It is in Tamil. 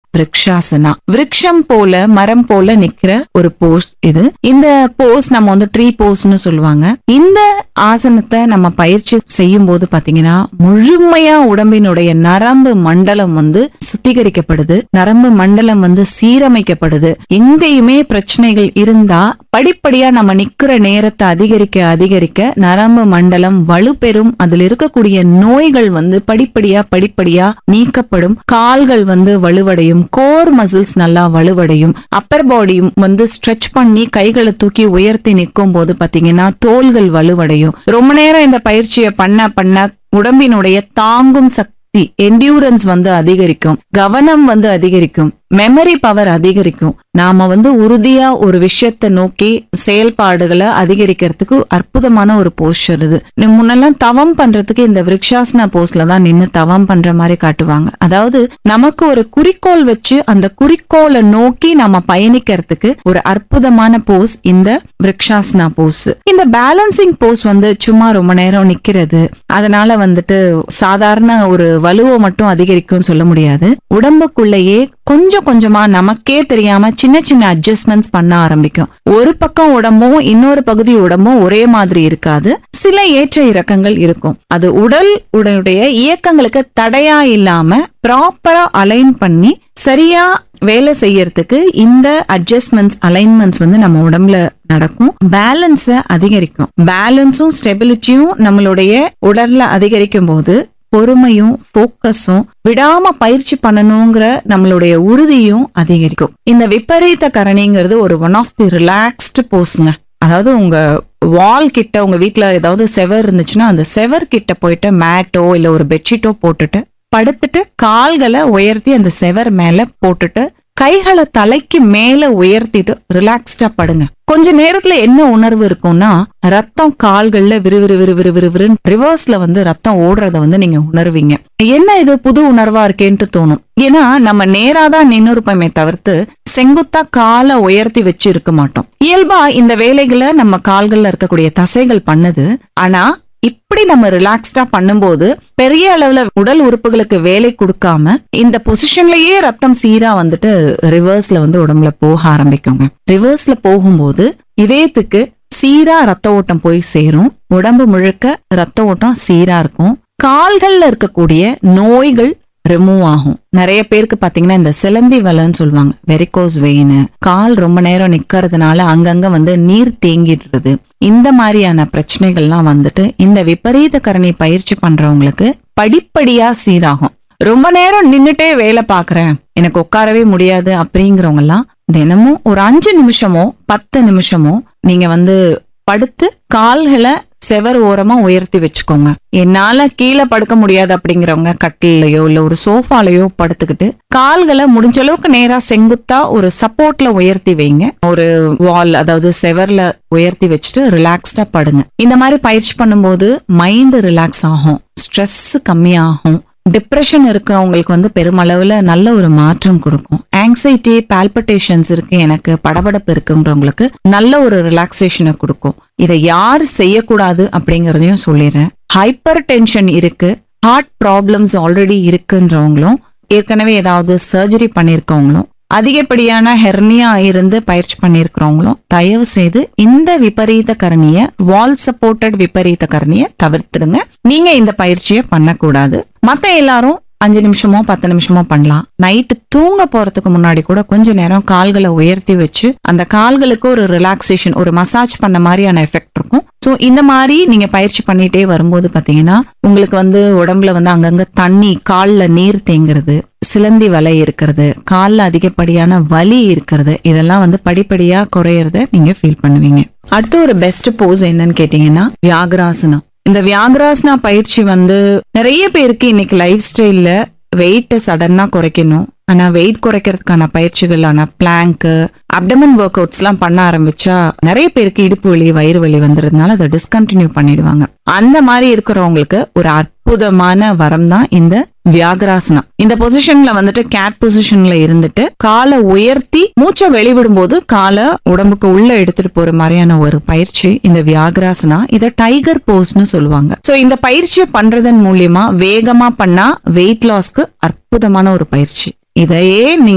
விரக்ஷாசனா விருட்சம் போல மரம் போல நிக்கிற ஒரு போஸ் இது இந்த போஸ் நம்ம வந்து ட்ரீ போஸ்னு சொல்லுவாங்க இந்த ஆசனத்தை நம்ம பயிற்சி செய்யும் போது பாத்தீங்கன்னா முழுமையா உடம்பினுடைய நரம்பு மண்டலம் வந்து சுத்திகரிக்கப்படுது நரம்பு மண்டலம் வந்து சீரமைக்கப்படுது எங்கேயுமே பிரச்சனைகள் இருந்தா படிப்படியா நம்ம நிக்கிற நேரத்தை அதிகரிக்க அதிகரிக்க நரம்பு மண்டலம் வலுப்பெறும் அதுல இருக்கக்கூடிய நோய்கள் வந்து படிப்படியா படிப்படியா நீக்கப்படும் கால்கள் வந்து வலுவடையும் கோர் மசில்ஸ் நல்லா வலுவடையும் அப்பர் பாடியும் வந்து ஸ்ட்ரெச் பண்ணி கைகளை தூக்கி உயர்த்தி நிற்கும் போது பாத்தீங்கன்னா தோள்கள் வலுவடையும் ரொம்ப நேரம் இந்த பயிற்சியை பண்ண பண்ண உடம்பினுடைய தாங்கும் சக்தி என்டியூரன்ஸ் வந்து அதிகரிக்கும் கவனம் வந்து அதிகரிக்கும் மெமரி பவர் அதிகரிக்கும் நாம வந்து உறுதியா ஒரு விஷயத்தை நோக்கி செயல்பாடுகளை அதிகரிக்கிறதுக்கு அற்புதமான ஒரு போஸ்டர் இது நீ முன்னெல்லாம் தவம் பண்றதுக்கு இந்த விருக்ஷாசனா போஸ்ல தான் நின்னு தவம் பண்ற மாதிரி காட்டுவாங்க அதாவது நமக்கு ஒரு குறிக்கோள் வச்சு அந்த குறிக்கோளை நோக்கி நம்ம பயணிக்கிறதுக்கு ஒரு அற்புதமான போஸ் இந்த விருக்ஷாசனா போஸ் இந்த பேலன்சிங் போஸ் வந்து சும்மா ரொம்ப நேரம் நிக்கிறது அதனால வந்துட்டு சாதாரண ஒரு வலுவை மட்டும் அதிகரிக்கும் சொல்ல முடியாது உடம்புக்குள்ளேயே கொஞ்சம் கொஞ்சமா நமக்கே தெரியாம சின்ன சின்ன அட்ஜஸ்ட்மெண்ட்ஸ் பண்ண ஆரம்பிக்கும் ஒரு பக்கம் உடம்பும் இன்னொரு பகுதி உடம்பும் ஒரே மாதிரி இருக்காது சில ஏற்ற இறக்கங்கள் இருக்கும் அது உடல் உடைய இயக்கங்களுக்கு தடையா இல்லாம ப்ராப்பரா அலைன் பண்ணி சரியா வேலை செய்யறதுக்கு இந்த அட்ஜஸ்ட்மெண்ட்ஸ் அலைன்மெண்ட்ஸ் வந்து நம்ம உடம்புல நடக்கும் பேலன்ஸ அதிகரிக்கும் பேலன்ஸும் ஸ்டெபிலிட்டியும் நம்மளுடைய உடல்ல அதிகரிக்கும் போது பொறுமையும் போக்கஸும் விடாம பயிற்சி பண்ணணுங்கிற நம்மளுடைய உறுதியும் அதிகரிக்கும் இந்த விபரீத கரணிங்கிறது ஒரு ஒன் ஆஃப் தி ரிலாக்ஸ்டு போஸுங்க அதாவது உங்க வால் கிட்ட உங்க வீட்ல ஏதாவது செவர் இருந்துச்சுன்னா அந்த செவர் கிட்ட போயிட்டு மேட்டோ இல்ல ஒரு பெட்ஷீட்டோ போட்டுட்டு படுத்துட்டு கால்களை உயர்த்தி அந்த செவர் மேல போட்டுட்டு கைகளை தலைக்கு மேல உயர்த்திட்டு ரிலாக்ஸ்டா படுங்க கொஞ்ச நேரத்துல என்ன உணர்வு இருக்கும்னா ரத்தம் கால்கள்ல விறுவிறு விறுவிறு விறுவிறுன்னு ரிவர்ஸ்ல வந்து ரத்தம் ஓடுறத வந்து நீங்க உணர்வீங்க என்ன இது புது உணர்வா இருக்கேன்ட்டு தோணும் ஏன்னா நம்ம நேராதான் நின்னுருப்போமே தவிர்த்து செங்குத்தா காலை உயர்த்தி வச்சு இருக்க மாட்டோம் இயல்பா இந்த வேலைகளை நம்ம கால்கள்ல இருக்கக்கூடிய தசைகள் பண்ணுது ஆனா இப்படி நம்ம ரிலாக்ஸ்டா பண்ணும்போது பெரிய அளவுல உடல் உறுப்புகளுக்கு வேலை கொடுக்காம இந்த பொசிஷன்லயே ரத்தம் சீரா வந்துட்டு ரிவர்ஸ்ல வந்து உடம்புல போக ஆரம்பிக்குங்க ரிவர்ஸ்ல போகும்போது இதயத்துக்கு சீரா ரத்த ஓட்டம் போய் சேரும் உடம்பு முழுக்க ரத்த ஓட்டம் சீரா இருக்கும் கால்கள்ல இருக்கக்கூடிய நோய்கள் ரிமூவ் ஆகும் நிறைய பேருக்கு பாத்தீங்கன்னா இந்த சிலந்தி வலைன்னு சொல்லுவாங்க வெரிகோஸ் வெயின் கால் ரொம்ப நேரம் நிக்கிறதுனால அங்கங்க வந்து நீர் தேங்கிடுறது இந்த மாதிரியான பிரச்சனைகள்லாம் வந்துட்டு இந்த விபரீத கரணி பயிற்சி பண்றவங்களுக்கு படிப்படியா சீராகும் ரொம்ப நேரம் நின்னுட்டே வேலை பாக்குறேன் எனக்கு உட்காரவே முடியாது அப்படிங்கிறவங்க எல்லாம் தினமும் ஒரு அஞ்சு நிமிஷமோ பத்து நிமிஷமோ நீங்க வந்து படுத்து கால்களை செவர் ஓரமா உயர்த்தி வச்சுக்கோங்க என்னால கீழே படுக்க முடியாது அப்படிங்கிறவங்க கட்டிலையோ இல்ல ஒரு சோஃபாலையோ படுத்துக்கிட்டு கால்களை முடிஞ்ச அளவுக்கு நேரா செங்குத்தா ஒரு சப்போர்ட்ல உயர்த்தி வைங்க ஒரு வால் அதாவது செவர்ல உயர்த்தி வச்சுட்டு ரிலாக்ஸ்டா படுங்க இந்த மாதிரி பயிற்சி பண்ணும்போது மைண்ட் ரிலாக்ஸ் ஆகும் ஸ்ட்ரெஸ் கம்மியாகும் டிப்ரெஷன் இருக்கிறவங்களுக்கு வந்து பெருமளவுல நல்ல ஒரு மாற்றம் கொடுக்கும் ஆங்ஸைட்டி பால்பிட்டேஷன்ஸ் இருக்கு எனக்கு படபடப்பு இருக்குங்கிறவங்களுக்கு நல்ல ஒரு ரிலாக்ஸேஷனை கொடுக்கும் இதை யார் செய்யக்கூடாது அப்படிங்கறதையும் சொல்லிடுறேன் ஹைப்பர் டென்ஷன் இருக்கு ஹார்ட் ப்ராப்ளம்ஸ் ஆல்ரெடி இருக்குன்றவங்களும் ஏற்கனவே ஏதாவது சர்ஜரி பண்ணிருக்கவங்களும் அதிகப்படியான ஹெர்னியா இருந்து பயிற்சி பண்ணிருக்கிறவங்களும் தயவு செய்து இந்த விபரீத கரணிய வால் சப்போர்ட்டட் விபரீத கரணிய தவிர்த்துடுங்க நீங்க இந்த பயிற்சியை பண்ணக்கூடாது மத்த எல்லாரும் அஞ்சு நிமிஷமோ பத்து நிமிஷமோ பண்ணலாம் நைட்டு தூங்க போறதுக்கு முன்னாடி கூட கொஞ்ச நேரம் கால்களை உயர்த்தி வச்சு அந்த கால்களுக்கு ஒரு ரிலாக்ஸேஷன் ஒரு மசாஜ் பண்ண மாதிரியான எஃபெக்ட் இருக்கும் சோ இந்த மாதிரி நீங்க பயிற்சி பண்ணிட்டே வரும்போது பாத்தீங்கன்னா உங்களுக்கு வந்து உடம்புல வந்து அங்கங்க தண்ணி கால்ல நீர் தேங்குறது சிலந்தி வலை இருக்கிறது கால்ல அதிகப்படியான வலி இருக்கிறது இதெல்லாம் வந்து படிப்படியா குறையறத நீங்க ஃபீல் பண்ணுவீங்க அடுத்து ஒரு பெஸ்ட் போஸ் என்னன்னு கேட்டீங்கன்னா வியாகராசனம் இந்த வியாகராசனா பயிற்சி வந்து நிறைய பேருக்கு இன்னைக்கு லைஃப் ஸ்டைல்ல வெயிட்ட சடனா குறைக்கணும் ஆனா வெயிட் குறைக்கிறதுக்கான பயிற்சிகளான பிளாங்க் அப்டமன் ஒர்க் அவுட்ஸ் எல்லாம் பண்ண ஆரம்பிச்சா நிறைய பேருக்கு இடுப்பு வலி வயிறு வலி வந்துடுறதுனால அதை டிஸ்கண்டினியூ பண்ணிடுவாங்க அந்த மாதிரி இருக்கிறவங்களுக்கு ஒரு அற்புதமான வரம் தான் இந்த வியாகராசனம் இந்த பொசிஷன்ல வந்துட்டு கேட் பொசிஷன்ல இருந்துட்டு காலை உயர்த்தி மூச்சை வெளிவிடும் போது காலை உடம்புக்கு உள்ள எடுத்துட்டு போற மாதிரியான ஒரு பயிற்சி இந்த வியாகராசனா இத டைகர் போஸ்னு சொல்லுவாங்க சோ இந்த பயிற்சியை பண்றதன் மூலியமா வேகமா பண்ணா வெயிட் லாஸ்க்கு அற்புதமான ஒரு பயிற்சி இதையே நீங்க